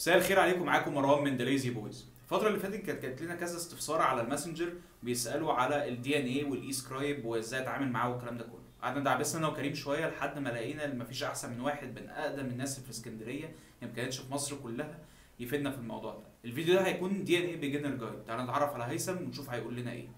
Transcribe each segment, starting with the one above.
مساء الخير عليكم معاكم مروان من دليزي بويز الفترة اللي فاتت كانت جات لنا كذا استفسار على الماسنجر بيسألوا على الدي ان اي والاي سكرايب وازاي اتعامل معاه والكلام ده كله قعدنا دعبسنا انا وكريم شويه لحد ما لقينا ان مفيش احسن من واحد من اقدم الناس في اسكندريه يعني ما كانتش في مصر كلها يفيدنا في الموضوع ده الفيديو ده هيكون دي ان اي بيجنر جايد تعالى نتعرف على هيثم ونشوف هيقول لنا ايه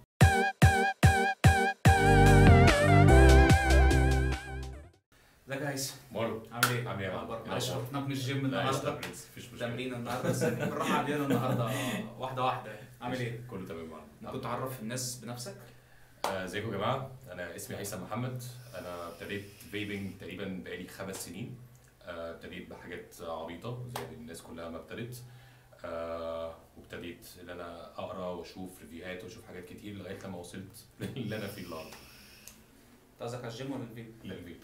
ازيك يا هيثم مارو عامل ايه؟ عامل ايه يا أخبارك؟ معلم؟ معلش الأخبار؟ وقفناك من الجيم لا النهارده قشطة، برنس، مفيش مشكلة تمرين النهارده بس بالراحه علينا النهارده واحده واحده عامل ايه؟ كله تمام معانا ممكن تعرف الناس بنفسك؟ آه، ازيكم يا جماعه انا اسمي هيثم محمد انا ابتديت فيبنج تقريبا بقالي خمس سنين آه، ابتديت بحاجات عبيطه زي الناس كلها ما ابتدت آه، وابتديت ان انا اقرا واشوف ريفيوهات واشوف حاجات كتير لغايه لما وصلت اللي انا فيه النهارده انت قصدك على الجيم ولا الفيب؟ للبيت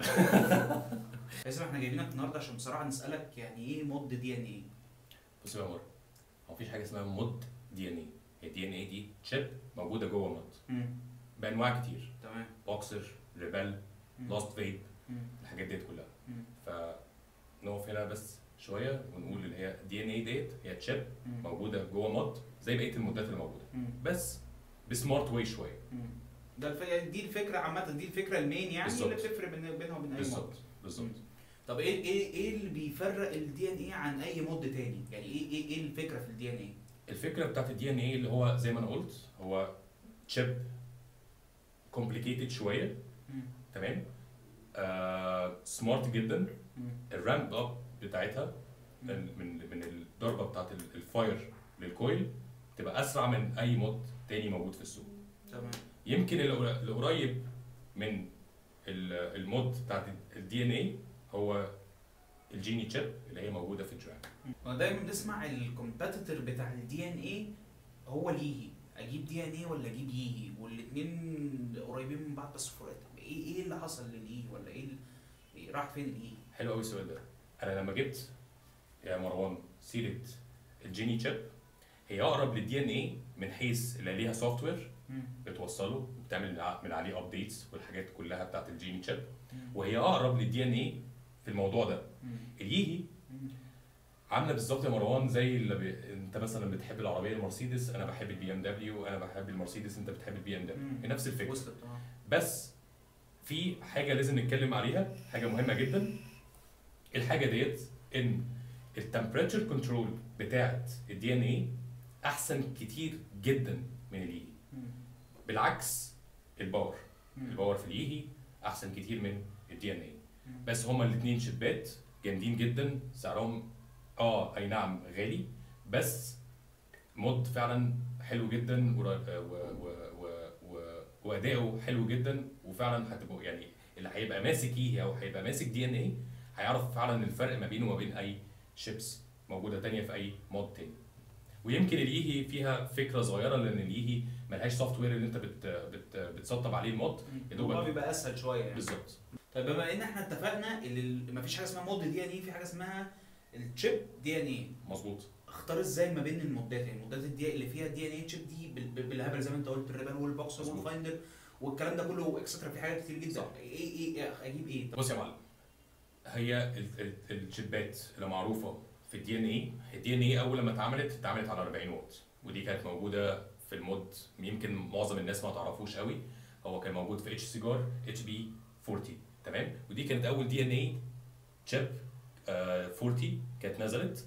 هيثم احنا جايبينك النهارده عشان بصراحه نسالك يعني ايه مود دي ان ايه؟ بص يا مارو هو مفيش حاجه اسمها مود دي ان اي هي دي ان اي دي شيب موجوده جوه مود بانواع كتير تمام بوكسر ريبل مم. لاست فيب مم. الحاجات ديت كلها مم. فنقف هنا بس شويه ونقول اللي هي دي ان اي ديت هي تشيب مم. موجوده جوه مود زي بقيه المودات اللي موجوده مم. بس بسمارت واي شويه مم. ده الف... يعني دي الفكره عامه دي الفكره المين يعني بالظبط. اللي بتفرق بين بينها وبين اي بالظبط مود بالظبط طب ايه ايه ايه اللي بيفرق الدي ان ايه عن اي مود تاني؟ يعني ايه ايه ايه الفكره في الدي ان ايه؟ الفكره بتاعت الدي ان اي اللي هو زي ما انا قلت هو تشيب كومبليكيتد شويه تمام آه سمارت جدا الرامب اب بتاعتها من من من الضربه بتاعت ال- الفاير للكويل تبقى اسرع من اي مود تاني موجود في السوق تمام يمكن اللي اللي قريب من ال- المود بتاعت الدي ان اي هو الجيني تشيب اللي هي موجوده في الدراج انا دايما بنسمع الكومبيتيتور بتاع الدي ان ايه هو اليهي اجيب دي ان ايه ولا اجيب يهي والاثنين قريبين من بعض بس فروقات ايه ايه اللي حصل لليهي ولا ايه ال- إيه راح فين اليهي؟ حلو قوي السؤال ده انا لما جبت يا مروان سيره الجيني تشيب هي اقرب للدي ان اي من حيث اللي ليها سوفت وير بتوصله وبتعمل ع- من عليه ابديتس والحاجات كلها بتاعت الجيني تشيب وهي اقرب للدي ان اي في الموضوع ده اليهي عامله بالظبط يا مروان زي اللي بي... انت مثلا بتحب العربيه المرسيدس انا بحب البي ام دبليو انا بحب المرسيدس انت بتحب البي ام دبليو مم. هي نفس الفكره وصلت اه بس في حاجه لازم نتكلم عليها حاجه مهمه جدا الحاجه ديت ان التمبريتشر كنترول بتاعت الدي ان اي احسن كتير جدا من اليهي بالعكس الباور الباور في اليهي احسن كتير من الدي ان اي بس هما الاثنين شيبات جامدين جدا سعرهم اه اي نعم غالي بس مود فعلا حلو جدا و... و... و... و... و... واداؤه حلو جدا وفعلا هتبقوا يعني اللي هيبقى ماسك ايه او هيبقى ماسك دي ان اي هيعرف فعلا الفرق ما بينه وما بين اي شيبس موجوده تانية في اي مود تاني ويمكن اليهي فيها فكره صغيره لان اليهي ملهاش سوفت وير اللي انت بت... بت... بتسطب عليه المود يا دوبك. الموضوع بيبقى اسهل شويه يعني بالظبط طيب بما ان احنا اتفقنا ان ال- مفيش حاجه اسمها مود دي ان ايه في حاجه اسمها التشيب دي ان ايه مظبوط اختار ازاي ما بين المودات يعني المودات الدي اللي فيها دي ان اي تشيب دي بال- بال- بالهبل زي ما انت قلت الريبان والبوكسر مظبوط. والفايندر والكلام ده كله اكسترا في حاجات كتير جدا صح. ايه ايه إيه اجيب ايه بص يا معلم هي ال- ال- الشيبات اللي معروفه في الدي ان اي الدي ان اي اول لما اتعملت اتعملت على 40 واط ودي كانت موجوده في المود يمكن معظم الناس ما تعرفوش قوي هو كان موجود في اتش سيجار اتش بي 40 تمام ودي كانت اول دي ان اي تشيب 40 كانت نزلت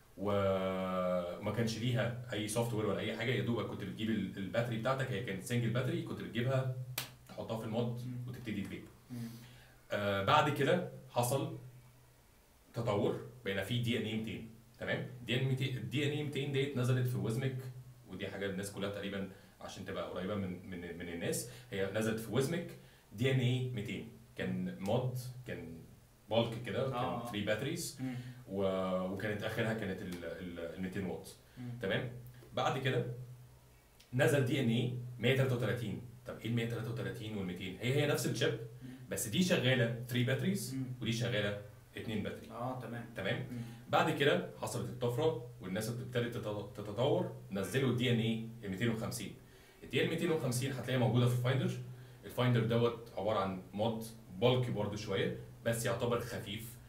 وما كانش ليها اي سوفت وير ولا اي حاجه يا دوبك كنت بتجيب ال- الباتري بتاعتك هي كانت سنجل باتري كنت بتجيبها تحطها في المود وتبتدي تفيب آه بعد كده حصل تطور بقينا في دي ان اي 200 تمام دي ان 200 الدي ان اي 200 ديت نزلت في وزمك ودي حاجه الناس كلها تقريبا عشان تبقى قريبه من من من الناس هي نزلت في وزمك دي ان اي 200 كان مود كان بالك كده آه. كان 3 باتريز و- وكانت اخرها كانت ال ال 200 واط تمام بعد كده نزل دي ان اي 133 طب ايه ال 133 وال 200 هي هي نفس الشيب بس دي شغاله 3 باتريز ودي شغاله 2 باتري اه تمام تمام بعد كده حصلت الطفره والناس ابتدت تت- تتطور نزلوا الدي ان اي 250 الدي ان 250 هتلاقيها موجوده في الفايندر الفايندر دوت عباره عن مود بالك برضه شويه بس يعتبر خفيف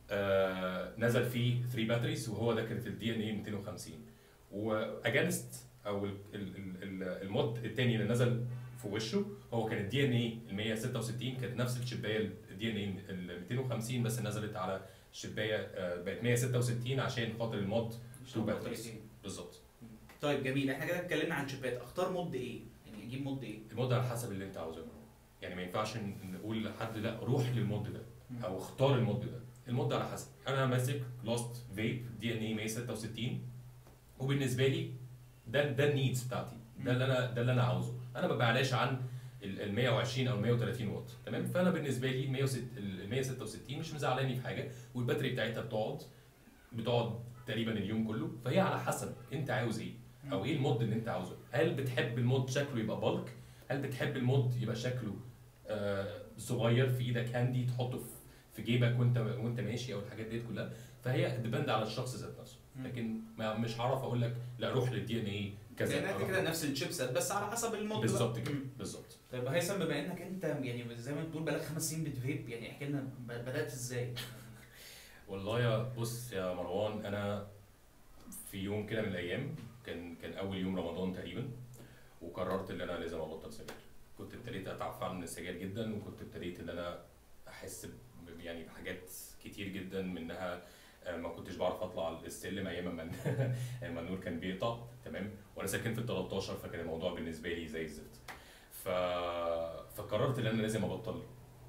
آه نزل فيه 3 باتريز وهو ده كانت الدي ان اي 250 واجانست او ال- ال- ال- ال- المود التاني اللي نزل في وشه هو كان الدي ان اي ال 166 كانت نفس الشبايه الدي ان اي ال 250 بس نزلت على الشبايه آه، بقت 166 عشان خاطر المود عشان batteries. مختلفين. بالظبط طيب جميل احنا كده اتكلمنا عن شيبات اختار مود ايه؟ يعني اجيب مود ايه؟ المود على حسب اللي انت عاوزه يعني ما ينفعش ن- نقول لحد لا روح للمود ده او اختار المود ده المود على حسب انا ماسك لاست فيب دي ان اي 166 وبالنسبه لي ده ده النيدز بتاعتي ده اللي انا ده اللي انا عاوزه انا ما بعلاش عن ال ال 120 او ال 130 واط تمام فانا بالنسبه لي ال 106 ال 166 مش مزعلاني في حاجه والباتري بتاعتها بتقعد بتقعد تقريبا اليوم كله فهي على حسب انت عاوز ايه او ايه المود اللي انت عاوزه هل بتحب المود شكله يبقى بالك هل بتحب المود يبقى شكله آه صغير في ايدك هاندي تحطه في في جيبك وانت وانت ماشي او الحاجات ديت كلها فهي ديبند على الشخص ذات نفسه مم. لكن ما مش هعرف اقول لك لا روح للدي ان اي كذا لان انت روح- كده نفس الشيبسات بس على حسب المود بقى. بالظبط كده مم. بالظبط طيب هيثم بما انك انت يعني زي ما بتقول بقالك خمس سنين بتفيب يعني احكي لنا ب- بدات ازاي؟ والله يا بص يا مروان انا في يوم كده من الايام كان كان اول يوم رمضان تقريبا وقررت ان انا لازم ابطل سجاير كنت ابتديت اتعب فعلا من السجاير جدا وكنت ابتديت ان انا احس ب- يعني بحاجات كتير جدا منها آه، ما كنتش بعرف اطلع السلم ايام ما ما النور كان بيقطع تمام وانا ساكن في ال 13 فكان الموضوع بالنسبه لي زي الزفت ف... فقررت ان انا لازم ابطل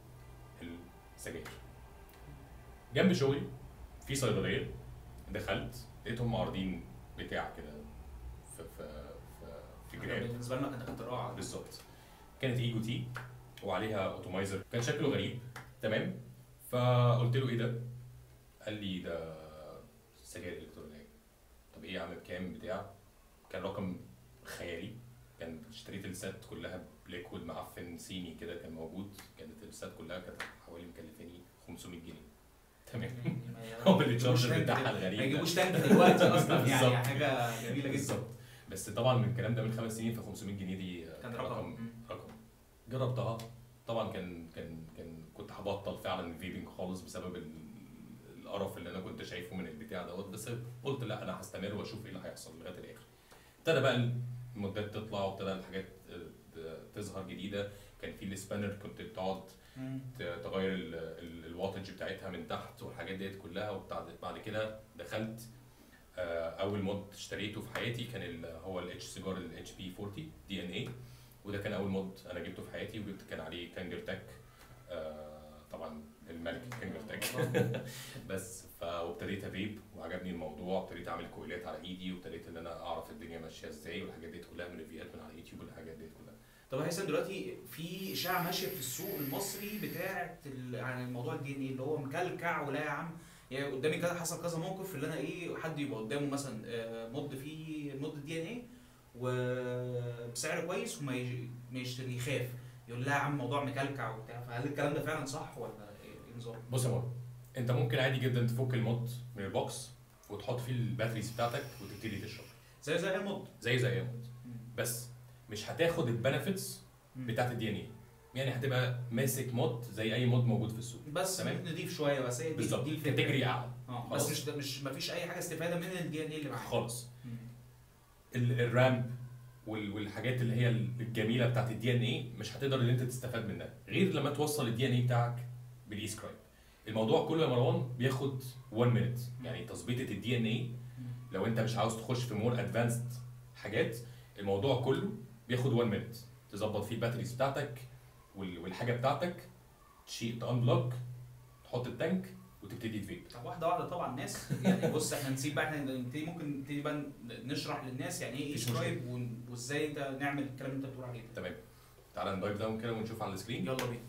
السجاير جنب شغلي في صيدليه دخلت لقيتهم معارضين بتاع كده في في في, في جراب بالنسبه لنا كان اختراع بالظبط كانت ايجو تي وعليها اوتومايزر كان شكله غريب تمام فقلت له ايه ده؟ قال لي ده سجاير الكترونيه طب ايه يا عم بكام بتاع كان رقم خيالي كان اشتريت السات كلها بليكويد معفن صيني كده كان موجود كانت السات كلها كانت حوالي مكلفاني 500 جنيه تمام هو التشارجر بتاعها ما الغريب ده. يجيبوش تانك دلوقتي اصلا يعني بالظبط. حاجه جميله جدا بالظبط بس طبعا من الكلام ده من خمس سنين ف 500 جنيه دي كان رقم مم. رقم جربتها طبعا كان كان كان كنت هبطل فعلا الفيبنج خالص بسبب ال- القرف اللي انا كنت شايفه من البتاع دوت بس قلت لا انا هستمر واشوف ايه اللي هيحصل لغايه الاخر ابتدى بقى المدات تطلع وابتدى الحاجات ت- تظهر جديده كان في السبانر كنت بتقعد مم. ت- تغير ال- ال- الواتج بتاعتها من تحت والحاجات ديت كلها وبعد بعد كده دخلت آه، اول مود اشتريته في حياتي كان ال- هو الاتش سيجار الاتش بي 40 دي ان اي وده كان اول مود انا جبته في حياتي وجبت كان عليه كانجر تاك آه، طبعا الملك كانجر تاك بس ف وابتديت افيب وعجبني الموضوع ابتديت اعمل كويلات على ايدي وابتديت ان انا اعرف الدنيا ماشيه ازاي والحاجات ديت كلها من الفيديوهات من على اليوتيوب والحاجات ديت كلها طب هيثم دلوقتي في اشاعه ماشيه في السوق المصري بتاعه ال- عن الموضوع الدي ان اي اللي هو مكلكع ولا يا عم يعني قدامي كذا حصل كذا موقف اللي انا ايه حد يبقى قدامه مثلا آه، مض فيه مض دي ان اي وبسعر كويس وما يجي- ما يشتري يخاف يقول لا يا عم موضوع مكلكع وبتاع فهل الكلام ده فعلا صح ولا ايه إيه النظام؟ بص يا مروه انت ممكن عادي جدا تفك المود من البوكس وتحط فيه الباتريز بتاعتك وتبتدي تشرب زي زي المض زي زي اي مود بس مش هتاخد البنفيتس بتاعت الدي ان اي يعني هتبقى ماسك مود زي اي مود موجود في السوق بس تمام. نضيف شويه بس هي دي بالظبط دي الفكره كاتيجوري اعلى اه بس خلاص. مش مش ما فيش اي حاجه استفاده من الدي ان اي اللي معاك خالص مم. ال- الرام وال- والحاجات اللي هي الجميله بتاعت الدي ان اي مش هتقدر ان انت تستفاد منها غير لما توصل الدي ان اي بتاعك بالاي سكرايب الموضوع كله يا مروان بياخد 1 مينت يعني تظبيطه الدي ان اي لو انت مش عاوز تخش في مور ادفانسد حاجات الموضوع كله بياخد 1 مينت تظبط فيه الباتريز بتاعتك وال- والحاجه بتاعتك تشيل تانبلوك تحط التانك وتبتدي تفيب طب واحده واحده طبعا الناس يعني بص احنا نسيب بقى احنا نبتدي ممكن نبتدي بقى نشرح للناس يعني ايه مفيش سكرايب وازاي انت نعمل الكلام اللي انت بتقول عليه ده تمام تعالى ندايف داون كده ونشوف على السكرين يلا بينا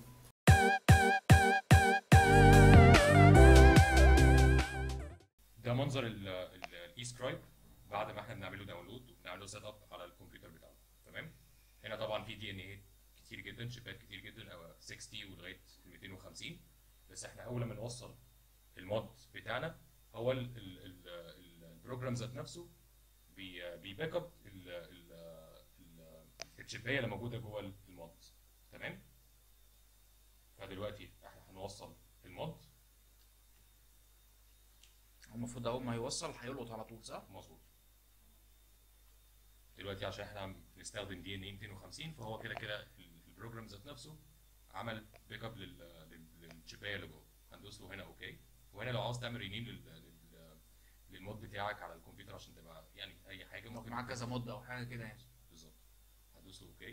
ده منظر الاي سكرايب بعد ما احنا بنعمله داونلود وبنعمله سيت اب على الكمبيوتر بتاعنا تمام هنا طبعا في دي ان اي كتير جدا شيبات كتير جدا او 60 ولغايه 250 بس احنا اول ما نوصل المود بتاعنا هو ال- ال- ال- ال- البروجرام ذات نفسه بي بيباك اب ال- ال- ال- الشيبايه اللي موجوده جوه المود تمام فدلوقتي احنا هنوصل المود هو المفروض اول ما يوصل هيلقط على طول صح؟ مظبوط دلوقتي عشان احنا بنستخدم دي ان اي 250 فهو كده كده ال- البروجرام ذات نفسه عمل بيك اب للشبايه اللي جوه هندوس له هنا اوكي وهنا لو عاوز تعمل رينيم لل لل- للمود بتاعك على الكمبيوتر عشان تبقى يعني اي حاجه لو ممكن معاك كذا مود او حاجه كده يعني بالظبط هدوس له اوكي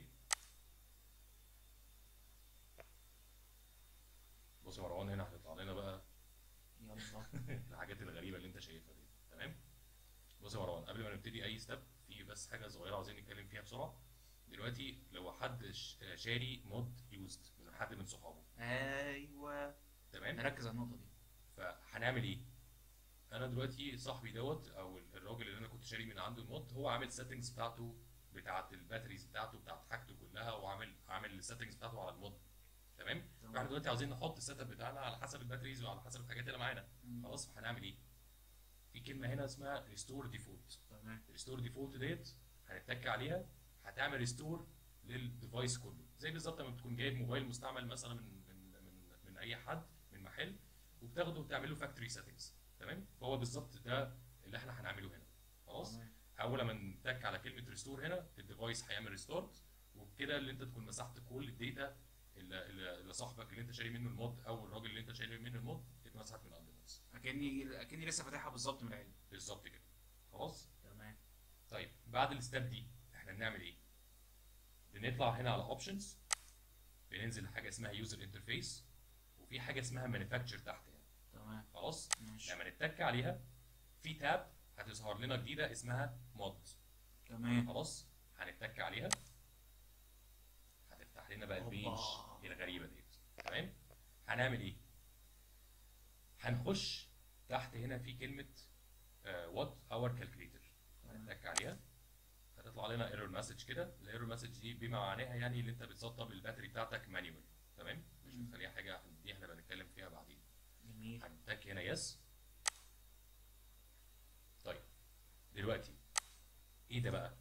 بص يا مروان هنا هتطلع لنا بقى يلا الحاجات الغريبه اللي انت شايفها دي تمام بص يا مروان قبل ما نبتدي اي ستيب في بس حاجه صغيره عاوزين نتكلم فيها بسرعه دلوقتي لو حد ش- شاري مود يوزد من حد من صحابه ايوه تمام نركز على النقطه دي فهنعمل ايه انا دلوقتي صاحبي دوت او الراجل اللي انا كنت شاري من عنده المود هو عامل سيتنجز بتاعته بتاعت الباتريز بتاعته بتاعت حاجته كلها وعامل عامل السيتنجز بتاعته على المود تمام تمام. فاحنا دلوقتي عاوزين نحط السيت اب بتاعنا على حسب الباتريز وعلى حسب الحاجات اللي معانا مم. خلاص فهنعمل ايه في كلمه هنا اسمها ريستور ديفولت تمام الريستور ديفولت ديت هنتك عليها هتعمل ريستور للديفايس كله زي بالظبط لما تكون جايب موبايل مستعمل مثلا من من من, من اي حد من محل وبتاخده وبتعمل له فاكتوري سيتنجز تمام فهو بالظبط ده اللي احنا هنعمله هنا خلاص تمام. اول ما نتك على كلمه ريستور هنا الديفايس هيعمل ريستارت وبكده اللي انت تكون مسحت كل الداتا اللي, اللي اللي صاحبك اللي انت شاري منه المود او الراجل اللي انت شاري منه المود اتمسحت من على الديفايس اكني اكني لسه فاتحها بالظبط من العلم بالظبط كده خلاص تمام طيب بعد الستep دي احنا بنعمل ايه؟ بنطلع هنا على اوبشنز بننزل لحاجه اسمها يوزر انترفيس وفي حاجه اسمها مانيفاكتشر تحت هنا تمام خلاص؟ ماشي لما نتك عليها في تاب هتظهر لنا جديده اسمها مود تمام خلاص؟ هنتك عليها هتفتح لنا بقى البيج أوبا. الغريبه ديت تمام؟ هنعمل ايه؟ هنخش تحت هنا في كلمه وات اور كالكوليتر هنتك عليها هتطلع لنا ايرور مسج كده الايرور مسج دي بما معناها يعني اللي انت بتسطب الباتري بتاعتك مانيوال تمام مش مم. بتخليها حاجه دي احنا بنتكلم فيها بعدين جميل هنتك هنا يس طيب دلوقتي ايه ده بقى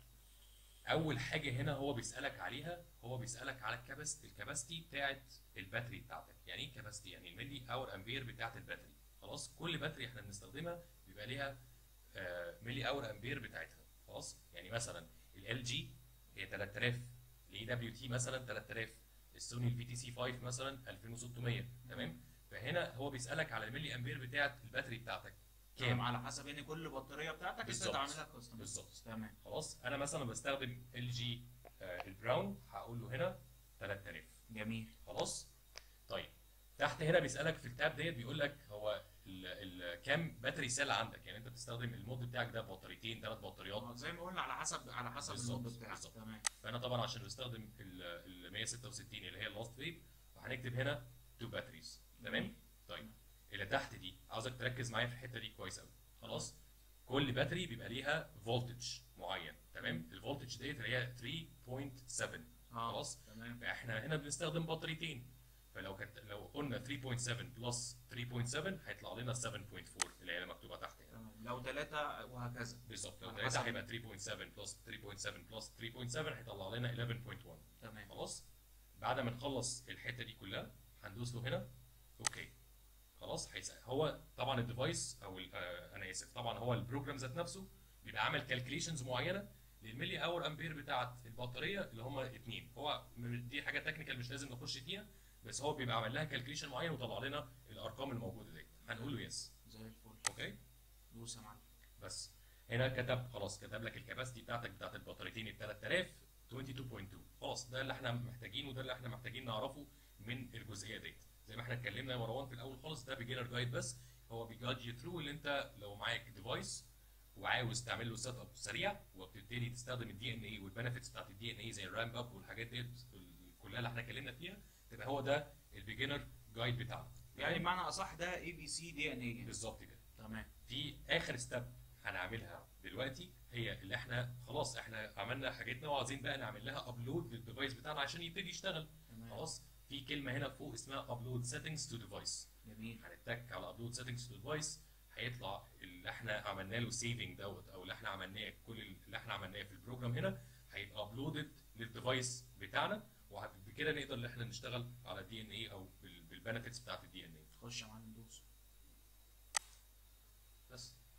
اول حاجه هنا هو بيسالك عليها هو بيسالك على الكباستي الكباستي بتاعت الباتري بتاعتك يعني ايه كباستي يعني الملي اور امبير بتاعت الباتري خلاص كل باتري احنا بنستخدمها بيبقى ليها آه، ملي اور امبير بتاعتها خلاص يعني مثلا ال جي هي 3000 الاي دبليو تي مثلا 3000 السوني الفي تي سي 5 مثلا 2600 تمام فهنا هو بيسالك على الملي امبير بتاعت الباتري بتاعتك تمام كام على حسب ان كل بطاريه بتاعتك انت بالظبط. تعملها كاستم بالظبط. تمام خلاص انا مثلا بستخدم ال جي البراون هقول له هنا 3000 جميل خلاص طيب تحت هنا بيسالك في التاب ديت بيقول لك هو ال ال كام باتري سيل عندك يعني انت بتستخدم المود بتاعك ده بطاريتين ثلاث بطاريات آه، زي ما قلنا على حسب على حسب بالظبط، المود بتاعك بالظبط. تمام فانا طبعا عشان بستخدم ال ال 166 اللي هي اللاست فيب فهنكتب هنا تو باتريز تمام طيب اللي تحت دي عاوزك تركز معايا في الحته دي كويس قوي خلاص كل باتري بيبقى ليها فولتج معين تمام الفولتج ديت اللي هي 3.7 اه خلاص تمام فاحنا هنا بنستخدم بطاريتين فلو كانت لو قلنا 3.7 بلس 3.7 هيطلع لنا 7.4 اللي هي مكتوبه تحت هنا تمام لو ثلاثه وهكذا بالظبط لو على ثلاثه حسب. هيبقى 3.7 بلس 3.7 بلس 3.7 هيطلع لنا 11.1 تمام خلاص بعد ما نخلص الحته دي كلها هندوس له هنا اوكي خلاص هيسأل هو طبعا الديفايس او ال- آه انا اسف طبعا هو البروجرام ذات نفسه بيبقى عامل كالكوليشنز معينه للملي اور امبير بتاعت البطاريه اللي هم اتنين هو م- دي حاجه تكنيكال مش لازم نخش فيها بس هو بيبقى عامل لها كالكوليشن معين وطلع لنا الارقام الموجوده ديت هنقول له يس زي الفل اوكي دوس يا معلم بس هنا كتب خلاص كتب لك الكباستي بتاعتك بتاعت البطاريتين ال 3000 22.2 خلاص ده اللي احنا محتاجينه وده اللي احنا محتاجين نعرفه من الجزئيه ديت زي ما احنا اتكلمنا يا مروان في الاول خالص ده بيجنر جايد بس هو بيجايد يو ثرو اللي انت لو معاك ديفايس وعاوز تعمل له سيت اب سريع وبتبتدي تستخدم الدي ان اي والبنفيتس بتاعت الدي ان اي زي الرامب اب والحاجات ديت كلها اللي احنا اتكلمنا فيها تبقى هو ده البيجنر جايد بتاعنا يعني بمعنى اصح ده اي بي سي دي ان اي بالظبط كده تمام في اخر ستيب هنعملها دلوقتي هي اللي احنا خلاص احنا عملنا حاجتنا وعايزين بقى نعمل لها ابلود للديفايس بتاعنا عشان يبتدي يشتغل تمام خلاص في كلمه هنا فوق اسمها ابلود سيتنجز تو ديفايس جميل هنتك على ابلود سيتنجز تو ديفايس هيطلع اللي احنا عملنا له سيفنج دوت او اللي احنا عملناه كل اللي احنا عملناه في البروجرام هنا هيبقى ابلودد للديفايس بتاعنا وبكده نقدر ان احنا نشتغل على الدي ان اي او بالبنفيتس بتاعت الدي ان اي خش يا معلم دوس بس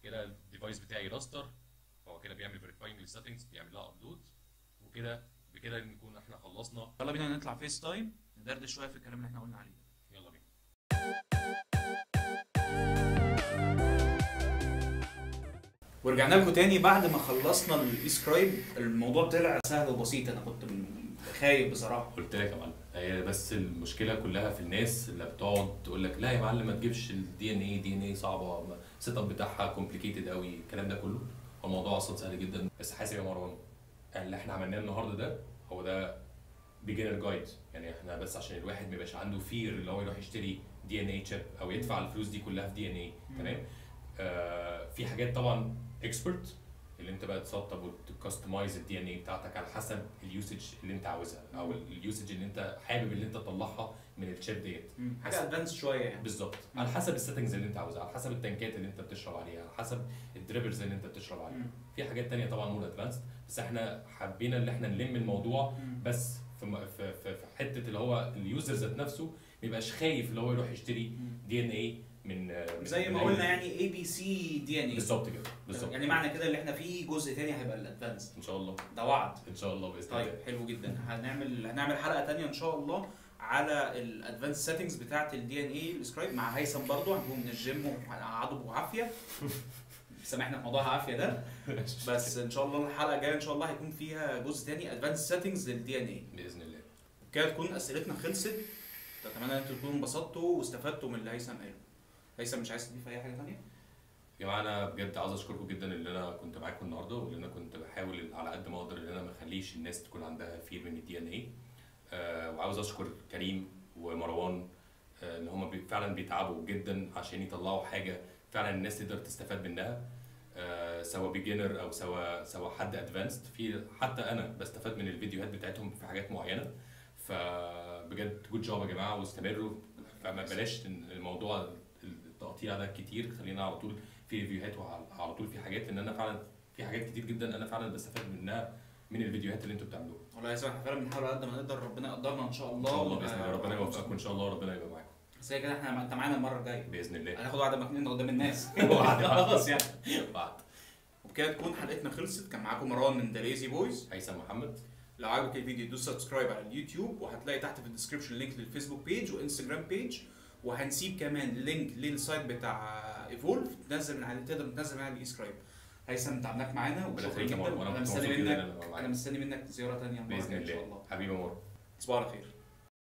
كده الديفايس بتاعي راستر هو كده بيعمل فيريفاينج للسيتنجز بيعمل لها ابلود وكده بكده نكون احنا خلصنا يلا بينا نطلع فيس تايم ندردش شويه في الكلام اللي احنا قلنا عليه يلا بينا ورجعنا لكم تاني بعد ما خلصنا الايسكرايب الموضوع طلع سهل وبسيط انا كنت من- خايف بصراحه قلت لك يا معلم هي بس المشكله كلها في الناس اللي بتقعد تقول لك لا يا معلم ما تجيبش الدي ان اي دي ان اي صعبه السيت اب بتاعها كومبليكيتد قوي الكلام ده كله هو الموضوع اصلا سهل جدا بس حاسب يا مروان اللي احنا عملناه النهارده ده هو ده بيجنر جايد يعني احنا بس عشان الواحد ما يبقاش عنده فير اللي هو يروح يشتري دي ان اي تشيب او يدفع الفلوس دي كلها في دي ان اي تمام آه في حاجات طبعا اكسبرت اللي انت بقى تسطب وتكستمايز الدي ان اي بتاعتك على حسب اليوسج اللي انت عاوزها او اليوسج اللي انت حابب اللي انت تطلعها من الشيب ديت حاجه ادفانس شويه يعني بالظبط على حسب السيتنجز اللي انت عاوزها على حسب التنكات اللي انت بتشرب عليها على حسب الدريبرز اللي انت بتشرب عليها مم. في حاجات تانية طبعا مور ادفانسد بس احنا حبينا ان احنا نلم الموضوع مم. بس في م- في في في حته اللي هو اليوزر ذات نفسه ما يبقاش خايف اللي هو يروح يشتري دي ان اي من من- زي من ما أي- قلنا يعني اي بي سي دي ان اي بالظبط كده بالظبط يعني معنى كده اللي احنا فيه جزء تاني هيبقى الادفانس ان شاء الله ده وعد ان شاء الله باذن طيب الله حلو جدا هنعمل هنعمل حلقه تانية ان شاء الله على الادفانس سيتنجز بتاعه الدي ان اي السكرايب مع هيثم برضه هنجيبه من الجيم وهنقعده بعافيه سامحنا في موضوع العافيه ده بس ان شاء الله الحلقه الجايه ان شاء الله هيكون فيها جزء تاني ادفانس سيتنجز للدي ان اي باذن الله كده تكون اسئلتنا خلصت اتمنى ان انتوا تكونوا انبسطتوا واستفدتوا من اللي هيثم قاله هيثم مش عايز تضيف اي حاجه ثانيه يا جماعه انا بجد عاوز اشكركم جدا ان انا كنت معاكم النهارده وان انا كنت بحاول على قد ما اقدر ان انا ما اخليش الناس تكون عندها فير من الدي ان اي وعاوز اشكر كريم ومروان آه، ان هم فعلا بيتعبوا جدا عشان يطلعوا حاجه فعلا الناس تقدر تستفاد منها آه، سواء بيجنر او سواء سواء حد ادفانسد في حتى انا بستفاد من الفيديوهات بتاعتهم في حاجات معينه فبجد جود جوب يا جماعه واستمروا فما بلاش الموضوع التقطيع ده كتير خلينا على طول في ريفيوهات وعلى على طول في حاجات ان انا فعلا في حاجات كتير جدا انا فعلا بستفاد منها من الفيديوهات اللي انتوا بتعملوها والله يا هيثم احنا فعلا بنحاول على قد ما نقدر ربنا يقدرنا ان شاء الله ان شاء الله باذن ونبقى- الله ربنا يوفقكم ان شاء الله ربنا يبقى معاكم بس هي كده احنا انت معانا المره الجايه باذن الله هناخد وعد مكنين قدام الناس وعد. خلاص يعني بعد وبكده تكون حلقتنا خلصت كان معاكم مروان من ذا ليزي بويز هيثم محمد لو عجبك الفيديو دوس سبسكرايب على اليوتيوب وهتلاقي تحت في الديسكربشن لينك للفيسبوك بيج وانستجرام بيج وهنسيب كمان لينك للسايت بتاع ايفولف تنزل من عليه تقدر تنزل من عليه الايسكرايب هيثم تعبناك معانا ربنا وشكرا يخليك يا جدا مروان وانا انا كنت مستني مبسوط جدا ان منك انا أبقى انا معاك مستني منك زياره ثانيه باذن الله حبيبي يا مروان تصبحوا على خير